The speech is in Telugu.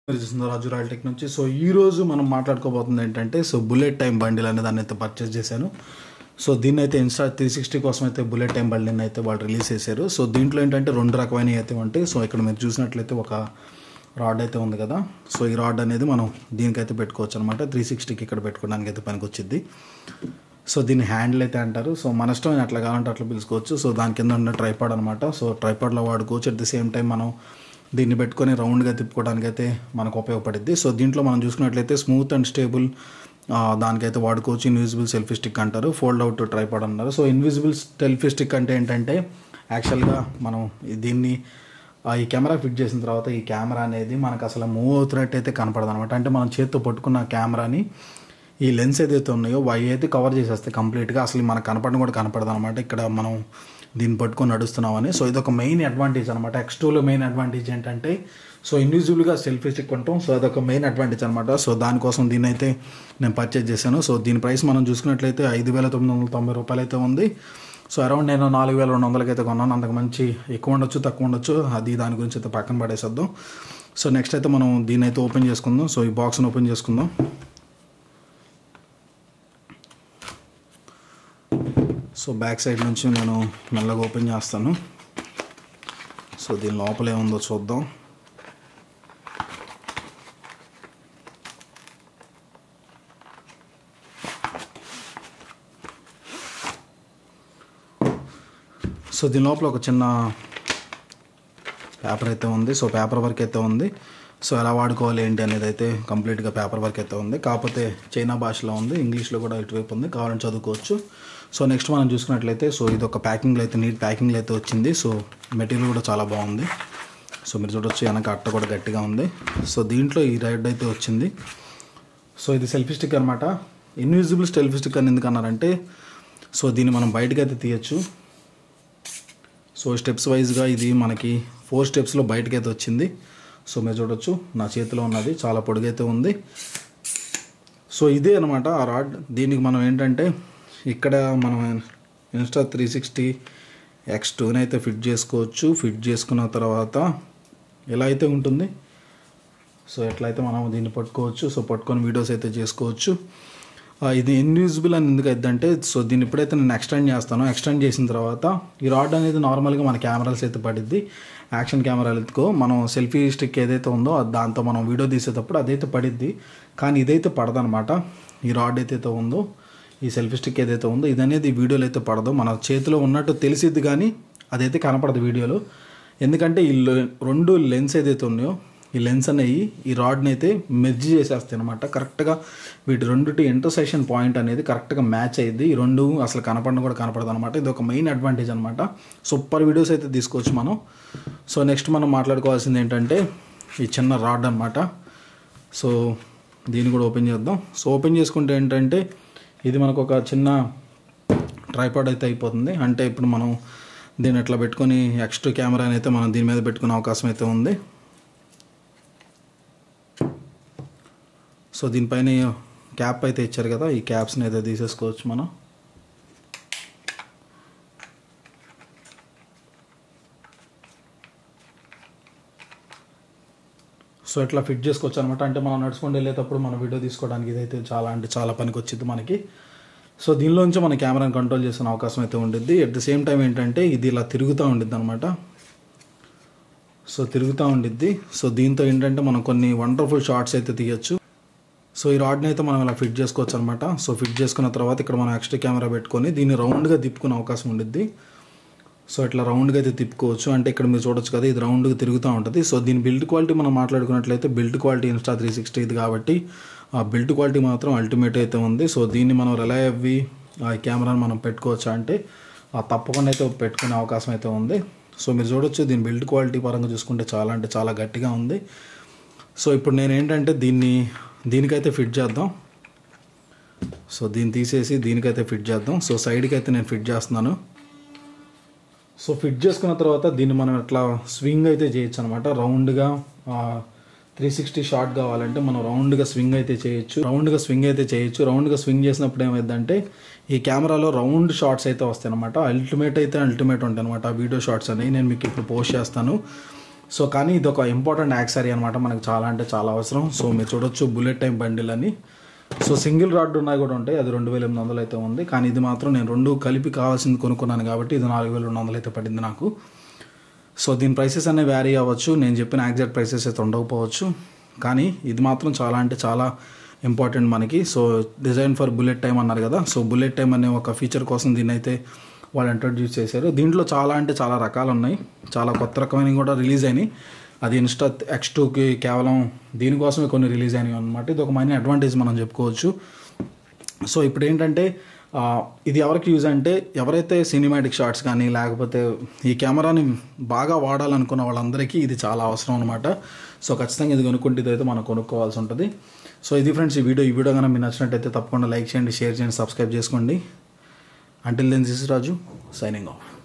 మీరు చూస్తున్న రాజు రాయల్ టెక్ నుంచి సో ఈ రోజు మనం మాట్లాడుకోబోతుంది ఏంటంటే సో బుల్లెట్ టైం బండిల్ అనే దాన్ని అయితే పర్చేస్ చేశాను సో దీన్ని అయితే ఇన్స్టా త్రీ సిక్స్టీ కోసం అయితే బుల్లెట్ టైం బండిల్ని అయితే వాళ్ళు రిలీజ్ చేశారు సో దీంట్లో ఏంటంటే రెండు రకమైనవి అయితే ఉంటాయి సో ఇక్కడ మీరు చూసినట్లయితే ఒక రాడ్ అయితే ఉంది కదా సో ఈ రాడ్ అనేది మనం దీనికైతే పెట్టుకోవచ్చు అనమాట త్రీ సిక్స్టీకి ఇక్కడ పెట్టుకోవడానికి అయితే పనికి వచ్చింది సో దీన్ని హ్యాండిల్ అయితే అంటారు సో మన ఇష్టం అట్లా కావాలంటే అట్లా పిలుచుకోవచ్చు సో దాని కింద ఉన్న ట్రైపాడ్ అనమాట సో ట్రైపాడ్లో వాడుకోవచ్చు అట్ ది సేమ్ టైం మనం దీన్ని పెట్టుకొని రౌండ్గా తిప్పుకోవడానికి అయితే మనకు ఉపయోగపడుద్ది సో దీంట్లో మనం చూసుకున్నట్లయితే స్మూత్ అండ్ స్టేబుల్ దానికైతే వాడుకోవచ్చు ఇన్విజిబుల్ సెల్ఫీ స్టిక్ అంటారు ఫోల్డ్ అవుట్ ట్రైపాడ్ అన్నారు సో ఇన్విజిబుల్ సెల్ఫీ స్టిక్ అంటే ఏంటంటే యాక్చువల్గా మనం దీన్ని ఆ, ఈ కెమెరా ఫిట్ చేసిన తర్వాత ఈ కెమెరా అనేది మనకు అసలు మూవ్ అవుతున్నట్టు అయితే కనపడదు అనమాట అంటే మనం చేత్తో పట్టుకున్న కెమెరాని ఈ లెన్స్ ఏదైతే ఉన్నాయో అవి అయితే కవర్ చేసేస్తాయి కంప్లీట్గా అసలు మనకు కనపడడం కూడా కనపడదు అనమాట ఇక్కడ మనం దీన్ని పట్టుకొని నడుస్తున్నామని సో ఇది ఒక మెయిన్ అడ్వాంటేజ్ అనమాట ఎక్స్ టూలో మెయిన్ అడ్వాంటేజ్ ఏంటంటే సో ఇన్విజిబుల్గా సెల్ఫీ స్టిక్ ఉంటాం సో అదొక మెయిన్ అడ్వాంటేజ్ అనమాట సో దానికోసం దీన్ని అయితే నేను పర్చేజ్ చేశాను సో దీని ప్రైస్ మనం చూసుకున్నట్లయితే ఐదు వేల తొమ్మిది వందల తొంభై రూపాయలు అయితే ఉంది సో అరౌండ్ నేను నాలుగు వేల రెండు వందలకి అయితే కొన్నాను అంతకు మంచి ఎక్కువ ఉండొచ్చు తక్కువ ఉండొచ్చు అది దాని గురించి అయితే పక్కన పడేసేద్దాం సో నెక్స్ట్ అయితే మనం దీన్ని అయితే ఓపెన్ చేసుకుందాం సో ఈ బాక్స్ని ఓపెన్ చేసుకుందాం సో బ్యాక్ సైడ్ నుంచి నేను మెల్లగా ఓపెన్ చేస్తాను సో దీని లోపల ఏముందో చూద్దాం సో దీని లోపల ఒక చిన్న పేపర్ అయితే ఉంది సో పేపర్ వర్క్ అయితే ఉంది సో ఎలా వాడుకోవాలి ఏంటి అనేది అయితే కంప్లీట్గా పేపర్ వర్క్ అయితే ఉంది కాకపోతే చైనా భాషలో ఉంది ఇంగ్లీష్లో కూడా ఇటువైపు ఉంది కావాలని చదువుకోవచ్చు సో నెక్స్ట్ మనం చూసుకున్నట్లయితే సో ఇది ఒక ప్యాకింగ్లో అయితే నీట్ ప్యాకింగ్లో అయితే వచ్చింది సో మెటీరియల్ కూడా చాలా బాగుంది సో మీరు చూడొచ్చు వెనక అట్ట కూడా గట్టిగా ఉంది సో దీంట్లో ఈ రైడ్ అయితే వచ్చింది సో ఇది సెల్ఫీ స్టిక్ అనమాట ఇన్విజిబుల్ సెల్ఫీ స్టిక్ అని ఎందుకు అన్నారంటే సో దీన్ని మనం బయటకు అయితే తీయచ్చు సో స్టెప్స్ వైజ్గా ఇది మనకి ఫోర్ స్టెప్స్లో బయటకైతే వచ్చింది సో మీరు చూడొచ్చు నా చేతిలో ఉన్నది చాలా పొడుగైతే ఉంది సో ఇదే అనమాట ఆ రాడ్ దీనికి మనం ఏంటంటే ఇక్కడ మనం ఇన్స్టా త్రీ సిక్స్టీ ఎక్స్ టూని అయితే ఫిట్ చేసుకోవచ్చు ఫిట్ చేసుకున్న తర్వాత ఎలా అయితే ఉంటుంది సో ఎట్లయితే మనం దీన్ని పట్టుకోవచ్చు సో పట్టుకొని వీడియోస్ అయితే చేసుకోవచ్చు ఆ, ఇది ఇన్విజిబుల్ అని ఎందుకు అంటే సో దీన్ని ఎప్పుడైతే నేను ఎక్స్టెండ్ చేస్తానో ఎక్స్టెండ్ చేసిన తర్వాత ఈ రాడ్ అనేది నార్మల్గా మన కెమెరాస్ అయితే పడిద్ది యాక్షన్ కెమెరాలతో మనం సెల్ఫీ స్టిక్ ఏదైతే ఉందో అది దాంతో మనం వీడియో తీసేటప్పుడు అదైతే పడిద్ది కానీ ఇదైతే పడదనమాట ఈ రాడ్ ఏదైతే ఉందో ఈ సెల్ఫీ స్టిక్ ఏదైతే ఉందో ఇది అనేది వీడియోలో అయితే పడదు మన చేతిలో ఉన్నట్టు తెలిసిద్ది కానీ అదైతే కనపడదు వీడియోలో ఎందుకంటే ఈ లె- రెండు లెన్స్ ఏదైతే ఉన్నాయో ఈ లెన్స్ అనేవి ఈ రాడ్ని అయితే మెర్జ్ చేసేస్తాయి అనమాట కరెక్ట్గా వీటి రెండుటి ఇంటర్సెక్షన్ పాయింట్ అనేది కరెక్ట్గా మ్యాచ్ అయ్యింది ఈ రెండు అసలు కనపడడం కూడా కనపడదు అనమాట ఇది ఒక మెయిన్ అడ్వాంటేజ్ అనమాట సూపర్ వీడియోస్ అయితే తీసుకోవచ్చు మనం సో నెక్స్ట్ మనం మాట్లాడుకోవాల్సింది ఏంటంటే ఈ చిన్న రాడ్ అనమాట సో దీన్ని కూడా ఓపెన్ చేద్దాం సో ఓపెన్ చేసుకుంటే ఏంటంటే ఇది మనకు ఒక చిన్న ట్రైపాడ్ అయితే అయిపోతుంది అంటే ఇప్పుడు మనం దీన్ని ఎట్లా పెట్టుకొని ఎక్స్ట్రా కెమెరాని అయితే మనం దీని మీద పెట్టుకునే అవకాశం అయితే ఉంది సో దీనిపైన క్యాప్ అయితే ఇచ్చారు కదా ఈ క్యాప్స్ని అయితే తీసేసుకోవచ్చు మనం సో ఇట్లా ఫిట్ చేసుకోవచ్చు అనమాట అంటే మనం నడుచుకుంటూ వెళ్ళేటప్పుడు మన వీడియో తీసుకోవడానికి ఇదైతే చాలా అంటే చాలా పనికి వచ్చింది మనకి సో దీనిలోంచి మన కెమెరాని కంట్రోల్ చేసిన అవకాశం అయితే ఉండిద్ది అట్ ద సేమ్ టైం ఏంటంటే ఇది ఇలా తిరుగుతూ ఉండిద్ది అనమాట సో తిరుగుతూ ఉండిద్ది సో దీంతో ఏంటంటే మనం కొన్ని వండర్ఫుల్ షార్ట్స్ అయితే తీయచ్చు సో ఈ రాడ్ని అయితే మనం ఇలా ఫిట్ చేసుకోవచ్చు అనమాట సో ఫిట్ చేసుకున్న తర్వాత ఇక్కడ మనం ఎక్స్ట్రా కెమెరా పెట్టుకొని దీన్ని రౌండ్గా తిప్పుకునే అవకాశం ఉండిద్ది సో ఇట్లా రౌండ్గా అయితే తిప్పుకోవచ్చు అంటే ఇక్కడ మీరు చూడొచ్చు కదా ఇది రౌండ్గా తిరుగుతూ ఉంటుంది సో దీని బిల్డ్ క్వాలిటీ మనం మాట్లాడుకున్నట్లయితే build quality Insta three sixty ఇది కాబట్టి ఆ బిల్డ్ క్వాలిటీ మాత్రం అల్టిమేట్ అయితే ఉంది సో దీన్ని మనం రిలై అవ్వి ఆ కెమెరాని మనం పెట్టుకోవచ్చు అంటే ఆ తప్పకుండా అయితే పెట్టుకునే అవకాశం అయితే ఉంది సో మీరు చూడొచ్చు దీని బిల్డ్ క్వాలిటీ పరంగా చూసుకుంటే చాలా అంటే చాలా గట్టిగా ఉంది సో ఇప్పుడు నేను ఏంటంటే దీన్ని దీనికైతే ఫిట్ చేద్దాం సో దీన్ని తీసేసి దీనికైతే ఫిట్ చేద్దాం సో సైడ్కి అయితే నేను ఫిట్ చేస్తున్నాను సో ఫిట్ చేసుకున్న తర్వాత దీన్ని మనం ఇట్లా స్వింగ్ అయితే చేయొచ్చు అనమాట రౌండ్గా త్రీ సిక్స్టీ షార్ట్ కావాలంటే మనం రౌండ్గా స్వింగ్ అయితే చేయొచ్చు రౌండ్గా స్వింగ్ అయితే చేయొచ్చు రౌండ్గా స్వింగ్ చేసినప్పుడు ఏమైందంటే ఈ కెమెరాలో రౌండ్ షార్ట్స్ అయితే వస్తాయి అనమాట అల్టిమేట్ అయితే అల్టిమేట్ ఉంటాయి అనమాట ఆ వీడియో షార్ట్స్ అనేవి నేను మీకు ఇప్పుడు పోస్ట్ చేస్తాను సో కానీ ఇది ఒక ఇంపార్టెంట్ యాక్సరీ అనమాట మనకు చాలా అంటే చాలా అవసరం సో మీరు చూడొచ్చు బుల్లెట్ టైం బండిల్ అని సో సింగిల్ రాడ్ ఉన్నాయి కూడా ఉంటాయి అది రెండు వేల ఎనిమిది వందలు అయితే ఉంది కానీ ఇది మాత్రం నేను రెండు కలిపి కావాల్సింది కొనుక్కున్నాను కాబట్టి ఇది నాలుగు వేల రెండు వందలు అయితే పడింది నాకు సో దీని ప్రైసెస్ అనేవి వ్యారీ అవ్వచ్చు నేను చెప్పిన ఎగ్జాక్ట్ ప్రైసెస్ అయితే ఉండకపోవచ్చు కానీ ఇది మాత్రం చాలా అంటే చాలా ఇంపార్టెంట్ మనకి so design for bullet time అన్నారు కదా సో బుల్లెట్ టైం అనే ఒక ఫీచర్ కోసం దీన్ని అయితే వాళ్ళు ఇంట్రడ్యూస్ చేశారు దీంట్లో చాలా అంటే చాలా రకాలు ఉన్నాయి చాలా కొత్త రకమైనవి కూడా రిలీజ్ అయినాయి అది ఇన్స్టా ఎక్స్ టూకి కేవలం దీనికోసమే కొన్ని రిలీజ్ అయినాయి అనమాట ఇది ఒక మంచి అడ్వాంటేజ్ మనం చెప్పుకోవచ్చు సో ఇప్పుడు ఏంటంటే ఆ, ఇది ఎవరికి యూజ్ అంటే ఎవరైతే సినిమాటిక్ షాట్స్ కానీ లేకపోతే ఈ కెమెరాని బాగా వాడాలనుకున్న వాళ్ళందరికీ ఇది చాలా అవసరం అనమాట సో ఖచ్చితంగా ఇది కొనుక్కుంటే ఇదైతే మనం కొనుక్కోవాల్సి ఉంటుంది సో ఇది ఫ్రెండ్స్ ఈ వీడియో ఈ వీడియో కనుక మీకు నచ్చినట్టయితే తప్పకుండా లైక్ చేయండి షేర్ చేయండి సబ్స్క్రైబ్ చేసుకోండి until then this Raju signing of